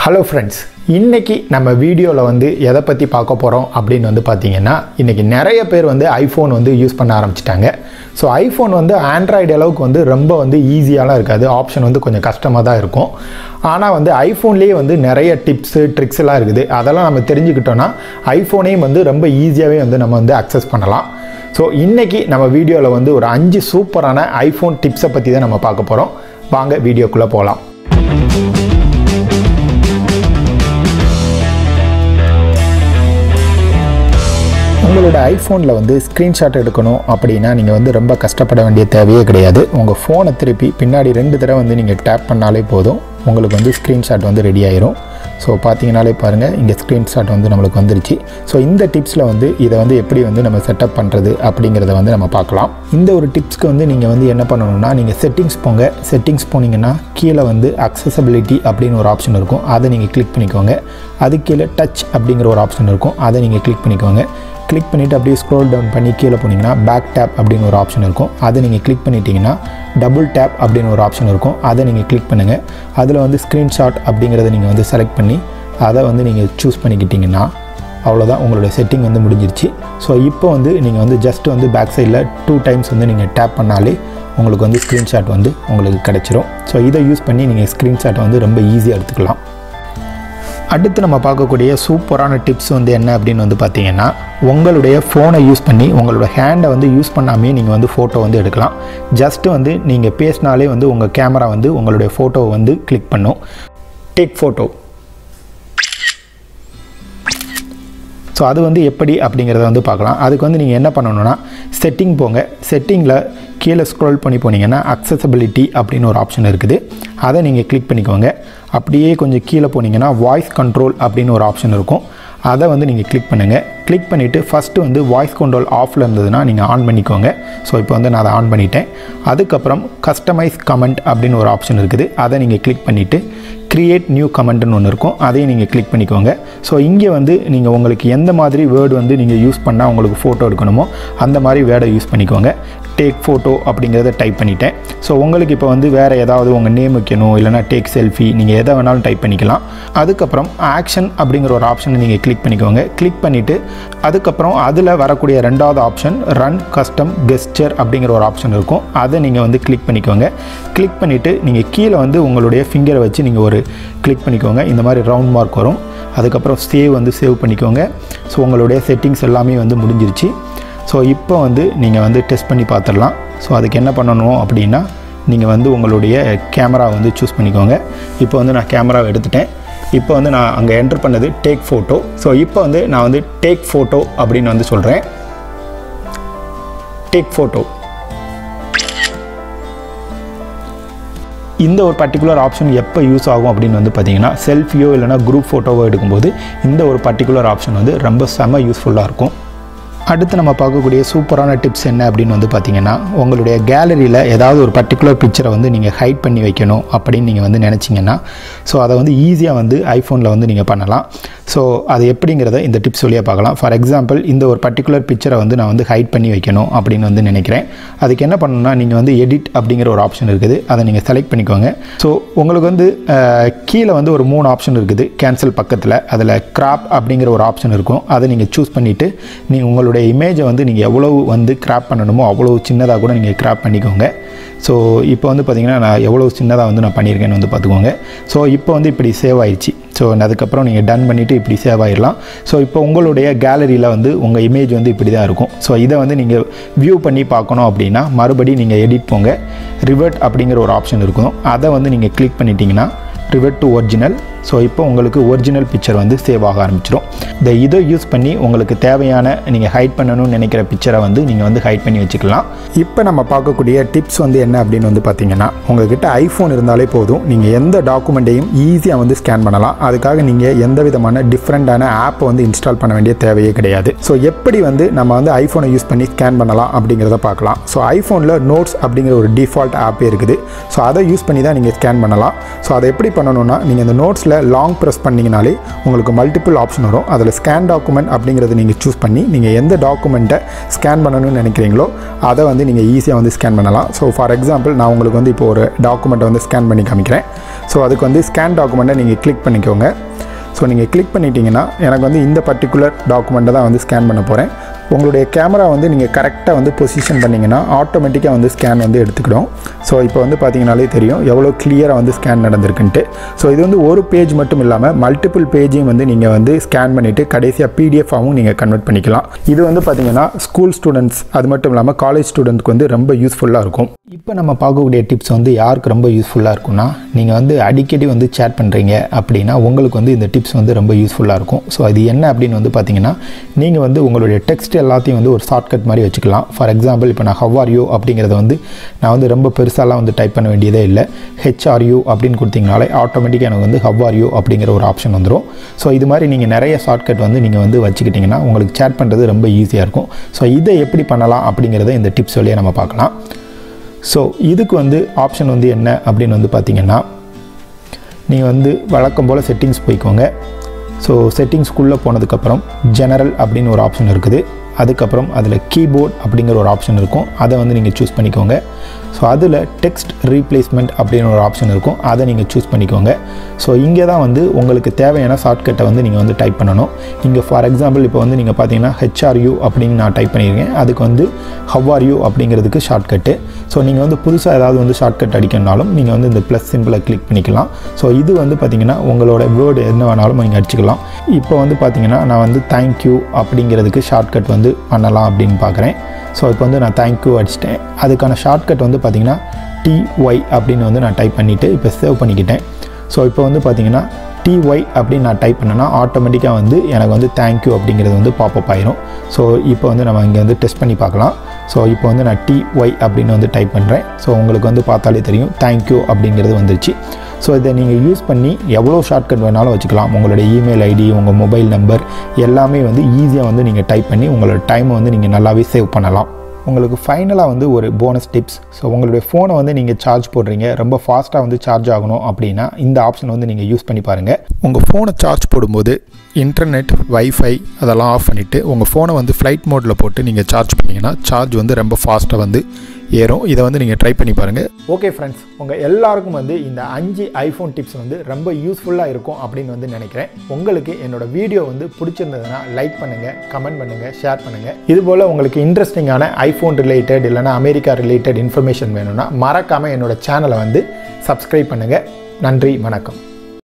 hello friends இன்னைக்கு நம்ம வீடியோவில் வந்து எதை பற்றி பார்க்க போகிறோம் அப்படின்னு வந்து பார்த்தீங்கன்னா இன்றைக்கி நிறைய பேர் வந்து ஐஃபோன் வந்து யூஸ் பண்ண ஆரம்பிச்சிட்டாங்க ஸோ ஐஃபோன் வந்து ஆண்ட்ராய்டு அளவுக்கு வந்து ரொம்ப வந்து ஈஸியாலாம் இருக்காது ஆப்ஷன் வந்து கொஞ்சம் கஷ்டமாக தான் இருக்கும் ஆனால் வந்து ஐஃபோன்லேயே வந்து நிறைய டிப்ஸு ட்ரிக்ஸ் எல்லாம் இருக்குது அதெல்லாம் நம்ம தெரிஞ்சுக்கிட்டோன்னா ஐஃபோனையும் வந்து ரொம்ப ஈஸியாகவே வந்து நம்ம வந்து அக்சஸ் பண்ணலாம் ஸோ இன்றைக்கி நம்ம வீடியோவில் வந்து ஒரு அஞ்சு சூப்பரான ஐஃபோன் டிப்ஸை பற்றி தான் நம்ம பார்க்க போகிறோம் வாங்க வீடியோக்குள்ளே போகலாம் உங்களோட ஐஃபோனில் வந்து ஸ்க்ரீன்ஷாட் எடுக்கணும் அப்படின்னா நீங்கள் வந்து ரொம்ப கஷ்டப்பட வேண்டிய தேவையே கிடையாது உங்கள் ஃபோனை திருப்பி பின்னாடி ரெண்டு தடவை வந்து நீங்கள் டேப் பண்ணாலே போதும் உங்களுக்கு வந்து ஸ்க்ரீன்ஷாட் வந்து ரெடி ஆயிரும் ஸோ பார்த்தீங்கனாலே பாருங்கள் இங்கே ஸ்க்ரீன்ஷாட் வந்து நம்மளுக்கு வந்துருச்சு ஸோ இந்த டிப்ஸில் வந்து இதை வந்து எப்படி வந்து நம்ம செட்டப் பண்ணுறது அப்படிங்கிறத வந்து நம்ம பார்க்கலாம் இந்த ஒரு டிப்ஸ்க்கு வந்து நீங்கள் வந்து என்ன பண்ணணும்னா நீங்கள் செட்டிங்ஸ் போங்க செட்டிங்ஸ் போனீங்கன்னா கீழே வந்து அக்சசபிலிட்டி அப்படின்னு ஒரு ஆப்ஷன் இருக்கும் அதை நீங்கள் கிளிக் பண்ணிக்கோங்க அது கீழே டச் அப்படிங்கிற ஒரு ஆப்ஷன் இருக்கும் அதை நீங்கள் கிளிக் பண்ணிக்கோங்க கிளிக் பண்ணிவிட்டு அப்படியே ஸ்க்ரோல் டவுன் பண்ணி கீழே போனீங்கன்னா பேக் டேப் அப்படின்னு ஒரு ஆப்ஷன் இருக்கும் அதை நீங்கள் கிளிக் பண்ணிட்டீங்கன்னா டபுள் டேப் அப்படின்னு ஒரு ஆப்ஷன் இருக்கும் அதை நீங்கள் கிளிக் பண்ணுங்கள் அதில் வந்து ஸ்க்ரீன்ஷாட் அப்படிங்கிறத நீங்கள் வந்து செலக்ட் பண்ணி அதை வந்து நீங்கள் சூஸ் பண்ணிக்கிட்டிங்கன்னா அவ்வளோதான் உங்களோட செட்டிங் வந்து முடிஞ்சிருச்சு ஸோ இப்போ வந்து நீங்கள் வந்து ஜஸ்ட் வந்து பேக் சைடில் டூ டைம்ஸ் வந்து நீங்கள் டேப் பண்ணாலே உங்களுக்கு வந்து ஸ்க்ரீன்ஷாட் வந்து உங்களுக்கு கிடச்சிரும் ஸோ இதை யூஸ் பண்ணி நீங்கள் ஸ்க்ரீன்ஷாட்டை வந்து ரொம்ப ஈஸியாக எடுத்துக்கலாம் அடுத்து நம்ம பார்க்கக்கூடிய சூப்பரான டிப்ஸ் வந்து என்ன அப்படின்னு வந்து பார்த்தீங்கன்னா உங்களுடைய ஃபோனை யூஸ் பண்ணி உங்களோட ஹேண்டை வந்து யூஸ் பண்ணாமே நீங்கள் வந்து ஃபோட்டோ வந்து எடுக்கலாம் ஜஸ்ட்டு வந்து நீங்கள் பேசினாலே வந்து உங்கள் கேமரா வந்து உங்களுடைய ஃபோட்டோவை வந்து கிளிக் பண்ணும் டேக் ஃபோட்டோ ஸோ அது வந்து எப்படி அப்படிங்கிறத வந்து பார்க்கலாம் அதுக்கு வந்து நீங்கள் என்ன பண்ணணும்னா செட்டிங் போங்க செட்டிங்கில் கீழே ஸ்க்ரோல் பண்ணி போனீங்கன்னா அக்சசபிலிட்டி அப்படின்னு ஒரு ஆப்ஷன் இருக்குது அதை நீங்கள் கிளிக் பண்ணிக்கோங்க அப்படியே கொஞ்சம் கீழே போனீங்கன்னா வாய்ஸ் கண்ட்ரோல் அப்படின்னு ஒரு ஆப்ஷன் இருக்கும் அதை வந்து நீங்கள் கிளிக் பண்ணுங்கள் கிளிக் பண்ணிவிட்டு ஃபஸ்ட்டு வந்து வாய்ஸ் கண்ட்ரோல் ஆஃபில் இருந்ததுன்னா நீங்கள் ஆன் பண்ணிக்கோங்க ஸோ இப்போ வந்து நான் அதை ஆன் பண்ணிட்டேன் அதுக்கப்புறம் கஸ்டமைஸ் கமெண்ட் அப்படின்னு ஒரு ஆப்ஷன் இருக்குது அதை நீங்கள் கிளிக் பண்ணிவிட்டு க்ரியேட் நியூ கமெண்ட்னு ஒன்று இருக்கும் அதையும் நீங்கள் கிளிக் பண்ணிக்கோங்க ஸோ இங்கே வந்து நீங்கள் உங்களுக்கு எந்த மாதிரி வேர்டு வந்து நீங்கள் யூஸ் பண்ணால் உங்களுக்கு ஃபோட்டோ எடுக்கணுமோ அந்த மாதிரி வேர்டை யூஸ் பண்ணிக்கோங்க டேக் ஃபோட்டோ அப்படிங்கிறத டைப் பண்ணிட்டேன் ஸோ உங்களுக்கு இப்போ வந்து வேறு ஏதாவது உங்கள் நேம் வைக்கணும் இல்லைனா டேக் செல்ஃபி நீங்கள் எதை வேணாலும் டைப் பண்ணிக்கலாம் அதுக்கப்புறம் ஆக்ஷன் அப்படிங்கிற ஒரு ஆப்ஷனை நீங்கள் கிளிக் பண்ணிக்கோங்க கிளிக் பண்ணிவிட்டு அதுக்கப்புறம் அதில் வரக்கூடிய ரெண்டாவது ஆப்ஷன் ரன் கஸ்டம் கெஸ்டர் அப்படிங்கிற ஒரு ஆப்ஷன் இருக்கும் அதை நீங்கள் வந்து கிளிக் பண்ணிக்கோங்க கிளிக் பண்ணிவிட்டு நீங்கள் கீழே வந்து உங்களுடைய ஃபிங்கரை வச்சு நீங்கள் ஒரு கிளிக் பண்ணிக்கோங்க இந்த மாதிரி ரவுண்ட் மார்க் வரும் அதுக்கப்புறம் சேவ் வந்து சேவ் பண்ணிக்கோங்க ஸோ உங்களுடைய செட்டிங்ஸ் எல்லாமே வந்து முடிஞ்சிருச்சு ஸோ இப்போ வந்து நீங்கள் வந்து டெஸ்ட் பண்ணி பார்த்துடலாம் ஸோ அதுக்கு என்ன பண்ணணும் அப்படின்னா நீங்கள் வந்து உங்களுடைய கேமரா வந்து சூஸ் பண்ணிக்கோங்க இப்போ வந்து நான் கேமராவை எடுத்துட்டேன் இப்போ வந்து நான் அங்கே என்டர் பண்ணது டேக் ஃபோட்டோ ஸோ இப்போ வந்து நான் வந்து டேக் ஃபோட்டோ அப்படின்னு வந்து சொல்கிறேன் டேக் ஃபோட்டோ இந்த ஒரு பர்டிகுலர் ஆப்ஷன் எப்போ யூஸ் ஆகும் அப்படின்னு வந்து பார்த்தீங்கன்னா செல்ஃபியோ இல்லைனா குரூப் ஃபோட்டோவோ எடுக்கும்போது இந்த ஒரு பர்டிகுலர் ஆப்ஷன் வந்து ரொம்ப செம யூஸ்ஃபுல்லாக இருக்கும் அடுத்து நம்ம பார்க்கக்கூடிய சூப்பரான டிப்ஸ் என்ன அப்படின்னு வந்து பார்த்தீங்கன்னா உங்களுடைய கேலரியில் ஏதாவது ஒரு பர்டிகுலர் பிக்சரை வந்து நீங்கள் ஹைட் பண்ணி வைக்கணும் அப்படின்னு நீங்கள் வந்து நினச்சிங்கன்னா ஸோ அதை வந்து ஈஸியாக வந்து ஐஃபோனில் வந்து நீங்கள் பண்ணலாம் ஸோ அது எப்படிங்கிறத இந்த டிப்ஸ் வழியாக பார்க்கலாம் ஃபார் எக்ஸாம்பிள் இந்த ஒரு பர்டிகுலர் பிக்சரை வந்து நான் வந்து ஹைட் பண்ணி வைக்கணும் அப்படின்னு வந்து நினைக்கிறேன் அதுக்கு என்ன பண்ணணும்னா நீங்கள் வந்து எடிட் அப்படிங்கிற ஒரு ஆப்ஷன் இருக்குது அதை நீங்கள் செலக்ட் பண்ணிக்கோங்க ஸோ உங்களுக்கு வந்து கீழே வந்து ஒரு மூணு ஆப்ஷன் இருக்குது கேன்சல் பக்கத்தில் அதில் கிராப் அப்படிங்கிற ஒரு ஆப்ஷன் இருக்கும் அதை நீங்கள் சூஸ் பண்ணிவிட்டு நீங்கள் உங்களுடைய இமேஜை வந்து நீங்கள் எவ்வளவு வந்து கிராப் பண்ணணுமோ அவ்வளோ சின்னதாக கூட நீங்கள் கிராப் பண்ணிக்கோங்க ஸோ இப்போ வந்து பார்த்திங்கன்னா நான் எவ்வளோ சின்னதாக வந்து நான் பண்ணியிருக்கேன்னு வந்து பார்த்துக்கோங்க ஸோ இப்போ வந்து இப்படி சேவ் ஆயிடுச்சு ஸோ அதுக்கப்புறம் நீங்கள் டன் பண்ணிவிட்டு இப்படி சேவ் ஆகிடலாம் ஸோ இப்போ உங்களுடைய கேலரியில் வந்து உங்கள் இமேஜ் வந்து இப்படி தான் இருக்கும் ஸோ இதை வந்து நீங்கள் வியூ பண்ணி பார்க்கணும் அப்படின்னா மறுபடியும் நீங்கள் எடிட் போங்க ரிவர்ட் அப்படிங்கிற ஒரு ஆப்ஷன் இருக்கும் அதை வந்து நீங்கள் கிளிக் பண்ணிட்டீங்கன்னா ரிவர்ட் டு ஒரிஜினல் ஸோ இப்போ உங்களுக்கு ஒரிஜினல் பிக்சர் வந்து சேவ் ஆக ஆரம்பிச்சிடும் இந்த இதை யூஸ் பண்ணி உங்களுக்கு தேவையான நீங்கள் ஹைட் பண்ணணும்னு நினைக்கிற பிக்சரை வந்து நீங்கள் வந்து ஹைட் பண்ணி வச்சுக்கலாம் இப்போ நம்ம பார்க்கக்கூடிய டிப்ஸ் வந்து என்ன அப்படின்னு வந்து பார்த்தீங்கன்னா உங்ககிட்ட ஐஃபோன் இருந்தாலே போதும் நீங்கள் எந்த டாக்குமெண்ட்டையும் ஈஸியாக வந்து ஸ்கேன் பண்ணலாம் அதுக்காக நீங்கள் எந்த விதமான டிஃப்ரெண்ட்டான ஆப்பை வந்து இன்ஸ்டால் பண்ண வேண்டிய தேவையே கிடையாது ஸோ எப்படி வந்து நம்ம வந்து ஐஃபோனை யூஸ் பண்ணி ஸ்கேன் பண்ணலாம் அப்படிங்கிறத பார்க்கலாம் ஸோ ஐஃபோனில் நோட்ஸ் அப்படிங்கிற ஒரு டிஃபால்ட் ஆப்பே இருக்குது ஸோ அதை யூஸ் பண்ணி தான் நீங்கள் ஸ்கேன் பண்ணலாம் ஸோ அதை எப்படி பண்ணணும்னா நீங்கள் இந்த நோட்ஸில் கீபோர்ட்ஸில் லாங் ப்ரெஸ் பண்ணிங்கனாலே உங்களுக்கு மல்டிபிள் ஆப்ஷன் வரும் அதில் ஸ்கேன் டாக்குமெண்ட் அப்படிங்கிறத நீங்கள் சூஸ் பண்ணி நீங்கள் எந்த டாக்குமெண்ட்டை ஸ்கேன் பண்ணணும்னு நினைக்கிறீங்களோ அதை வந்து நீங்கள் ஈஸியாக வந்து ஸ்கேன் பண்ணலாம் ஸோ ஃபார் எக்ஸாம்பிள் நான் உங்களுக்கு வந்து இப்போ ஒரு டாக்குமெண்ட்டை வந்து ஸ்கேன் பண்ணி காமிக்கிறேன் ஸோ அதுக்கு வந்து ஸ்கேன் டாக்குமெண்ட்டை நீங்கள் கிளிக் பண்ணிக்கோங்க ஸோ நீங்கள் கிளிக் பண்ணிட்டீங்கன்னா எனக்கு வந்து இந்த பர்டிகுலர் டாக்குமெண்ட்டை தான் வந்து ஸ்கேன் பண்ண போகிறேன் உங்களுடைய கேமரா வந்து நீங்கள் கரெக்டாக வந்து பொசிஷன் பண்ணிங்கன்னா ஆட்டோமேட்டிக்காக வந்து ஸ்கேன் வந்து எடுத்துக்கிடும் ஸோ இப்போ வந்து பார்த்தீங்கனாலே தெரியும் எவ்வளோ கிளியராக வந்து ஸ்கேன் நடந்திருக்குன்ட்டு ஸோ இது வந்து ஒரு பேஜ் மட்டும் இல்லாமல் மல்டிபிள் பேஜையும் வந்து நீங்கள் வந்து ஸ்கேன் பண்ணிவிட்டு கடைசியாக பிடிஎஃபாகவும் நீங்கள் கன்வெர்ட் பண்ணிக்கலாம் இது வந்து பார்த்தீங்கன்னா ஸ்கூல் ஸ்டூடெண்ட்ஸ் அது மட்டும் இல்லாமல் காலேஜ் ஸ்டூடெண்ட்க்கு வந்து ரொம்ப யூஸ்ஃபுல்லாக இருக்கும் இப்போ நம்ம பார்க்கக்கூடிய டிப்ஸ் வந்து யாருக்கு ரொம்ப யூஸ்ஃபுல்லாக இருக்கும்னா நீங்கள் வந்து அடிக்கடி வந்து சேட் பண்ணுறீங்க அப்படின்னா உங்களுக்கு வந்து இந்த டிப்ஸ் வந்து ரொம்ப யூஸ்ஃபுல்லாக இருக்கும் ஸோ அது என்ன அப்படின்னு வந்து பார்த்தீங்கன்னா நீங்கள் வந்து உங்களுடைய டெக்ஸ்ட் எல்லாத்தையும் வந்து ஒரு ஷார்ட்கட் மாதிரி வச்சுக்கலாம் ஃபார் எக்ஸாம்பிள் இப்போ நான் ஹவ்ஆர்யூ அப்படிங்கிறத வந்து நான் வந்து ரொம்ப பெருசாலாம் வந்து டைப் பண்ண வேண்டியதே இல்லை ஹெச்ஆர்யூ அப்படின்னு கொடுத்தீங்கனாலே ஆட்டோமேட்டிக்காக எனக்கு வந்து ஹவ்ஆர்யூ அப்படிங்கிற ஒரு ஆப்ஷன் வந்துடும் ஸோ இது மாதிரி நீங்கள் நிறைய ஷார்ட்கட் வந்து நீங்கள் வந்து வச்சுக்கிட்டிங்கன்னா உங்களுக்கு சேட் பண்ணுறது ரொம்ப ஈஸியாக இருக்கும் ஸோ இதை எப்படி பண்ணலாம் அப்படிங்கிறத இந்த டிப்ஸ் வழியாக நம்ம பார்க்கலாம் ஸோ இதுக்கு வந்து ஆப்ஷன் வந்து என்ன அப்படின்னு வந்து பார்த்தீங்கன்னா நீங்கள் வந்து வழக்கம் போல் செட்டிங்ஸ் போய்க்கோங்க ஸோ செட்டிங்ஸ்க்குள்ளே போனதுக்கப்புறம் ஜெனரல் அப்படின்னு ஒரு ஆப்ஷன் இருக்குது அதுக்கப்புறம் அதில் கீபோர்ட் அப்படிங்கிற ஒரு ஆப்ஷன் இருக்கும் அதை வந்து நீங்கள் சூஸ் பண்ணிக்கோங்க ஸோ அதில் டெக்ஸ்ட் ரீப்ளேஸ்மெண்ட் அப்படின்னு ஒரு ஆப்ஷன் இருக்கும் அதை நீங்கள் சூஸ் பண்ணிக்கோங்க ஸோ இங்கே தான் வந்து உங்களுக்கு தேவையான ஷார்ட்கட்டை வந்து நீங்கள் வந்து டைப் பண்ணணும் இங்கே ஃபார் எக்ஸாம்பிள் இப்போ வந்து நீங்கள் பார்த்தீங்கன்னா ஹெச்ஆர்யூ அப்படின்னு நான் டைப் பண்ணியிருக்கேன் அதுக்கு வந்து ஹவ்ஆர்யூ அப்படிங்கிறதுக்கு ஷார்ட்கட்டு ஸோ நீங்கள் வந்து புதுசாக ஏதாவது வந்து ஷார்ட்கட் அடிக்கணும்னாலும் நீங்கள் வந்து இந்த ப்ளஸ் சிம்பிளை கிளிக் பண்ணிக்கலாம் ஸோ இது வந்து பார்த்தீங்கன்னா உங்களோட வேர்டு என்ன வேணாலும் நீங்கள் அடிச்சுக்கலாம் இப்போ வந்து பார்த்தீங்கன்னா நான் வந்து தேங்க்யூ அப்படிங்கிறதுக்கு ஷார்ட்கட் வந்து பண்ணலாம் அப்படின்னு பார்க்குறேன் ஸோ இப்போ வந்து நான் தேங்க்யூ அடிச்சிட்டேன் அதுக்கான ஷார்ட்கட் வந்து பார்த்தீங்கன்னா டிஒய் அப்படின்னு வந்து நான் டைப் பண்ணிவிட்டு இப்போ சேவ் பண்ணிக்கிட்டேன் ஸோ இப்போ வந்து பார்த்தீங்கன்னா டிஒய் அப்படின்னு நான் டைப் பண்ணேன்னா ஆட்டோமேட்டிக்காக வந்து எனக்கு வந்து தேங்க்யூ அப்படிங்கிறது வந்து பாப்பப் ஆயிரும் ஸோ இப்போ வந்து நம்ம இங்கே வந்து டெஸ்ட் பண்ணி பார்க்கலாம் ஸோ இப்போ வந்து நான் டிஒய் அப்படின்னு வந்து டைப் பண்ணுறேன் ஸோ உங்களுக்கு வந்து பார்த்தாலே தெரியும் தேங்க்யூ அப்படிங்கிறது வந்துருச்சு ஸோ இதை நீங்கள் யூஸ் பண்ணி எவ்வளோ ஷார்ட்கட் வேணாலும் வச்சுக்கலாம் உங்களோட இமெயில் ஐடி உங்கள் மொபைல் நம்பர் எல்லாமே வந்து ஈஸியாக வந்து நீங்கள் டைப் பண்ணி உங்களோட டைமை வந்து நீங்கள் நல்லாவே சேவ் பண்ணலாம் உங்களுக்கு ஃபைனலாக வந்து ஒரு போனஸ் டிப்ஸ் ஸோ உங்களுடைய ஃபோனை வந்து நீங்கள் சார்ஜ் போடுறீங்க ரொம்ப ஃபாஸ்ட்டாக வந்து சார்ஜ் ஆகணும் அப்படின்னா இந்த ஆப்ஷன் வந்து நீங்கள் யூஸ் பண்ணி பாருங்கள் உங்கள் ஃபோனை சார்ஜ் போடும்போது இன்டர்நெட் வைஃபை அதெல்லாம் ஆஃப் பண்ணிவிட்டு உங்கள் ஃபோனை வந்து ஃப்ளைட் மோடில் போட்டு நீங்கள் சார்ஜ் பண்ணிங்கன்னா சார்ஜ் வந்து ரொம்ப ஃபாஸ்ட்டாக வந்து ஏறும் இதை வந்து நீங்கள் ட்ரை பண்ணி பாருங்கள் ஓகே ஃப்ரெண்ட்ஸ் உங்கள் எல்லாருக்கும் வந்து இந்த அஞ்சு ஐஃபோன் டிப்ஸ் வந்து ரொம்ப யூஸ்ஃபுல்லாக இருக்கும் அப்படின்னு வந்து நினைக்கிறேன் உங்களுக்கு என்னோட வீடியோ வந்து பிடிச்சிருந்ததுன்னா லைக் பண்ணுங்கள் கமெண்ட் பண்ணுங்கள் ஷேர் பண்ணுங்கள் இதுபோல் உங்களுக்கு இன்ட்ரெஸ்டிங்கான ஐஃபோன் ரிலேட்டட் இல்லைனா அமெரிக்கா ரிலேட்டட் இன்ஃபர்மேஷன் வேணும்னா மறக்காமல் என்னோட சேனலை வந்து சப்ஸ்கிரைப் பண்ணுங்கள் நன்றி வணக்கம்